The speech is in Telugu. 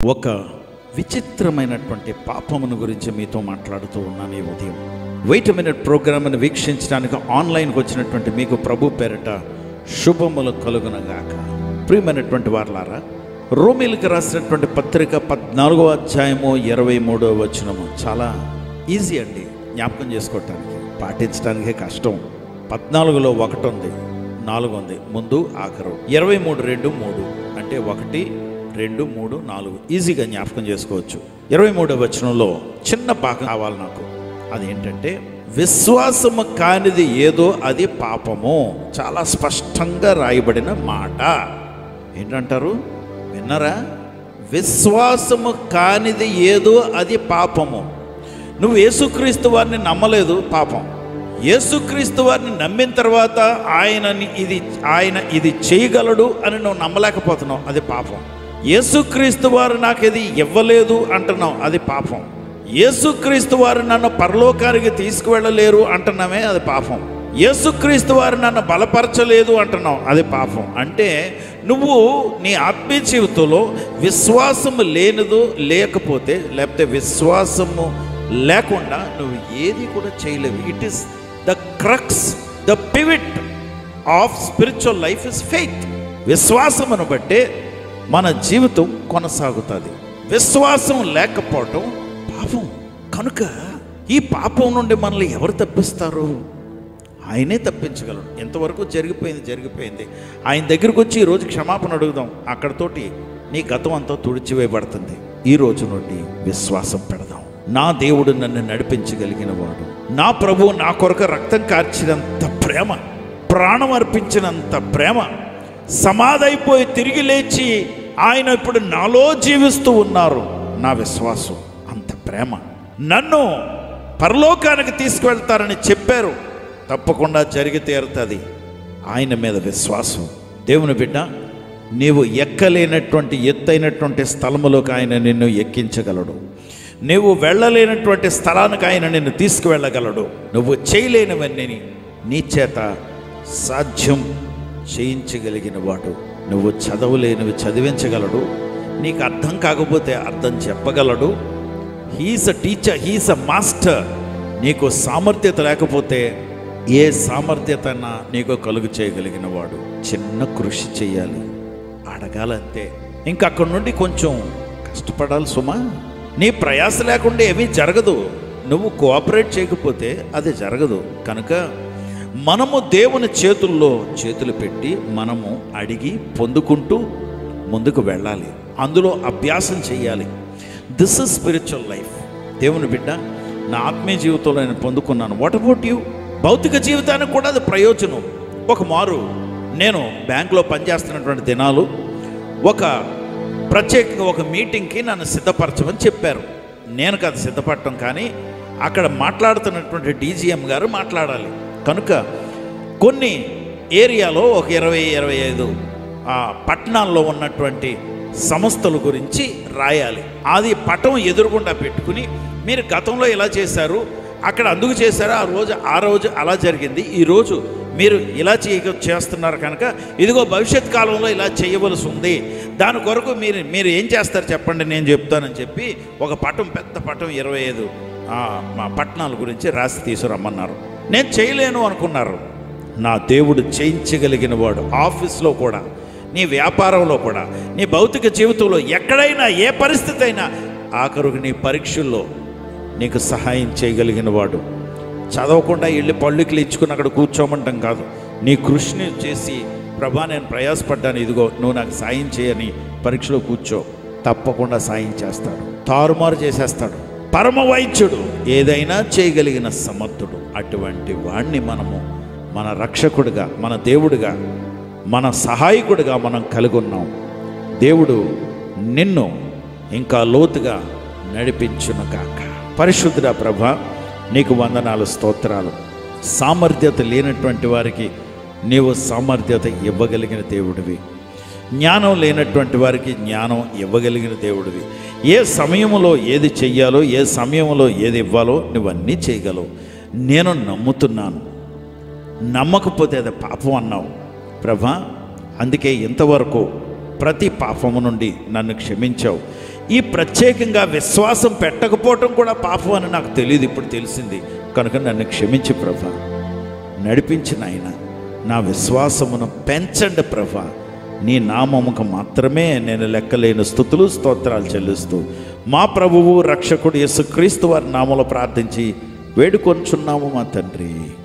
ఒక విచిత్రమైనటువంటి పాపమును గురించి మీతో మాట్లాడుతూ ఉన్నాను ఈ ఉదయం వెయిట్ మినిట్ ప్రోగ్రామ్ని వీక్షించడానికి ఆన్లైన్కి వచ్చినటువంటి మీకు ప్రభు పేరిట శుభములు కలుగునగాక ప్రియమైనటువంటి వారలారా రోమిల్కి రాసినటువంటి పత్రిక పద్నాలుగో అధ్యాయము ఇరవై మూడో వచనము చాలా ఈజీ అండి జ్ఞాపకం చేసుకోవటానికి పాటించడానికే కష్టం పద్నాలుగులో ఒకటి ఉంది నాలుగు ఉంది ముందు ఆఖరు ఇరవై మూడు రెండు మూడు అంటే ఒకటి రెండు మూడు నాలుగు ఈజీగా జ్ఞాపకం చేసుకోవచ్చు ఇరవై మూడో వచనంలో చిన్న భాగం కావాలి నాకు అదేంటంటే విశ్వాసము కానిది ఏదో అది పాపము చాలా స్పష్టంగా రాయబడిన మాట ఏంటంటారు విన్నారా విశ్వాసము కానిది ఏదో అది పాపము నువ్వు యేసుక్రీస్తు వారిని నమ్మలేదు పాపం యేసుక్రీస్తు వారిని నమ్మిన తర్వాత ఆయనని ఇది ఆయన ఇది చేయగలడు అని నువ్వు నమ్మలేకపోతున్నావు అది పాపం యేసుక్రీస్తు వారు నాకు ఇది ఇవ్వలేదు అంటున్నావు అది పాపం యేసుక్రీస్తు వారు నన్ను పరలోకానికి తీసుకువెళ్ళలేరు అంటున్నామే అది పాపం యేసుక్రీస్తు వారు నన్ను బలపరచలేదు అంటున్నావు అది పాపం అంటే నువ్వు నీ ఆత్మీయ జీవితంలో విశ్వాసము లేనిదో లేకపోతే లేకపోతే విశ్వాసము లేకుండా నువ్వు ఏది కూడా చేయలేవు it is the crux the pivot of spiritual life is faith విశ్వాసమును బట్టే మన జీవితం కొనసాగుతుంది విశ్వాసం లేకపోవటం పాపం కనుక ఈ పాపం నుండి మనల్ని ఎవరు తప్పిస్తారు ఆయనే తప్పించగలడు ఎంతవరకు జరిగిపోయింది జరిగిపోయింది ఆయన దగ్గరకు వచ్చి ఈరోజు క్షమాపణ అడుగుదాం అక్కడతోటి నీ గతం అంతా తుడిచివేయబడుతుంది ఈ రోజు నుండి విశ్వాసం పెడదాం నా దేవుడు నన్ను నడిపించగలిగిన వాడు నా ప్రభు నా కొరకు రక్తం కార్చినంత ప్రేమ ప్రాణం అర్పించినంత ప్రేమ సమాధైపోయి తిరిగి లేచి ఆయన ఇప్పుడు నాలో జీవిస్తూ ఉన్నారు నా విశ్వాసం అంత ప్రేమ నన్ను పరలోకానికి తీసుకువెళ్తారని చెప్పారు తప్పకుండా జరిగి తీరుతుంది ఆయన మీద విశ్వాసం దేవుని బిడ్డ నీవు ఎక్కలేనటువంటి ఎత్తైనటువంటి స్థలములోకి ఆయన నిన్ను ఎక్కించగలడు నువ్వు వెళ్ళలేనటువంటి స్థలానికి ఆయన నిన్ను తీసుకువెళ్ళగలడు నువ్వు చేయలేనివన్నీ నీ చేత సాధ్యం చేయించగలిగిన వాడు నువ్వు చదవలేనివి చదివించగలడు నీకు అర్థం కాకపోతే అర్థం చెప్పగలడు he's a teacher he's a master నీకు సామర్థ్యత లేకపోతే ఏ సామర్థ్యతన్నా నీకు కలుగు చేయగలిగిన వాడు చిన్న కృషి చేయాలి అడగాలంతే ఇంకా అక్కడి నుండి కొంచెం కష్టపడాలి సుమా నీ ప్రయాస లేకుండా ఏమీ జరగదు నువ్వు కోఆపరేట్ చేయకపోతే అది జరగదు కనుక మనము దేవుని చేతుల్లో చేతులు పెట్టి మనము అడిగి పొందుకుంటూ ముందుకు వెళ్ళాలి అందులో అభ్యాసం చేయాలి దిస్ ఇస్ స్పిరిచువల్ లైఫ్ దేవుని బిడ్డ నా ఆత్మీయ జీవితంలో నేను పొందుకున్నాను వాట్ అబౌట్ యూ భౌతిక జీవితానికి కూడా అది ప్రయోజనం ఒక మారు నేను బ్యాంకులో పనిచేస్తున్నటువంటి దినాలు ఒక ప్రత్యేకంగా ఒక మీటింగ్కి నన్ను సిద్ధపరచమని చెప్పారు నేను కాదు సిద్ధపడటం కానీ అక్కడ మాట్లాడుతున్నటువంటి డీజీఎం గారు మాట్లాడాలి కనుక కొన్ని ఏరియాలో ఒక ఇరవై ఇరవై ఐదు ఆ, పట్టణాల్లో ఉన్నటువంటి సంస్థల గురించి రాయాలి అది పటం ఎదురుగుండా పెట్టుకుని మీరు గతంలో ఇలా చేశారు అక్కడ అందుకు చేశారు ఆ రోజు ఆ రోజు అలా జరిగింది ఈ రోజు మీరు ఇలా చేయ చేస్తున్నారు కనుక ఇదిగో భవిష్యత్ కాలంలో ఇలా చేయవలసి ఉంది దాని కొరకు మీరు మీరు ఏం చేస్తారు చెప్పండి నేను చెప్తానని చెప్పి ఒక పటం పెద్ద పటం ఇరవై ఐదు ఆ, మా పట్టణాల గురించి రాసి తీసుకురమ్మన్నారు నేను చేయలేను అనుకున్నారు నా దేవుడు చేయించగలిగిన వాడు ఆఫీస్లో కూడా నీ వ్యాపారంలో కూడా నీ భౌతిక జీవితంలో ఎక్కడైనా ఏ పరిస్థితి అయినా ఆఖరుకు నీ పరీక్షల్లో నీకు సహాయం చేయగలిగిన వాడు చదవకుండా వెళ్ళి పళ్ళుకి ఇచ్చుకుని అక్కడ కూర్చోమంటాం కాదు నీ కృషిని చేసి ప్రభా నేను ప్రయాసపడ్డాను ఇదిగో నువ్వు నాకు సాయం చేయని పరీక్షలో కూర్చో తప్పకుండా సాయం చేస్తాడు తారుమారు చేసేస్తాడు పరమ వైద్యుడు ఏదైనా చేయగలిగిన సమర్థుడు అటువంటి వాణ్ణి మనము మన రక్షకుడిగా మన దేవుడిగా మన సహాయకుడిగా మనం కలిగి ఉన్నాం దేవుడు నిన్ను ఇంకా లోతుగా నడిపించును కాక పరిశుద్ధుడ ప్రభ నీకు వందనాలు స్తోత్రాలు సామర్థ్యత లేనటువంటి వారికి నీవు సామర్థ్యత ఇవ్వగలిగిన దేవుడివి జ్ఞానం లేనటువంటి వారికి జ్ఞానం ఇవ్వగలిగిన దేవుడివి ఏ సమయంలో ఏది చెయ్యాలో ఏ సమయంలో ఏది ఇవ్వాలో నువ్వన్నీ చేయగలవు నేను నమ్ముతున్నాను నమ్మకపోతే అది పాపం అన్నావు ప్రభా అందుకే ఇంతవరకు ప్రతి పాపము నుండి నన్ను క్షమించావు ఈ ప్రత్యేకంగా విశ్వాసం పెట్టకపోవటం కూడా పాపం అని నాకు తెలియదు ఇప్పుడు తెలిసింది కనుక నన్ను క్షమించి ప్రభా నడిపించిన ఆయన నా విశ్వాసమును పెంచండి ప్రభా నీ నామముకు మాత్రమే నేను లెక్కలేని స్థుతులు స్తోత్రాలు చెల్లిస్తూ మా ప్రభువు రక్షకుడు యేసుక్రీస్తు వారి నామలో ప్రార్థించి వేడుకొంచున్నాము మా తండ్రి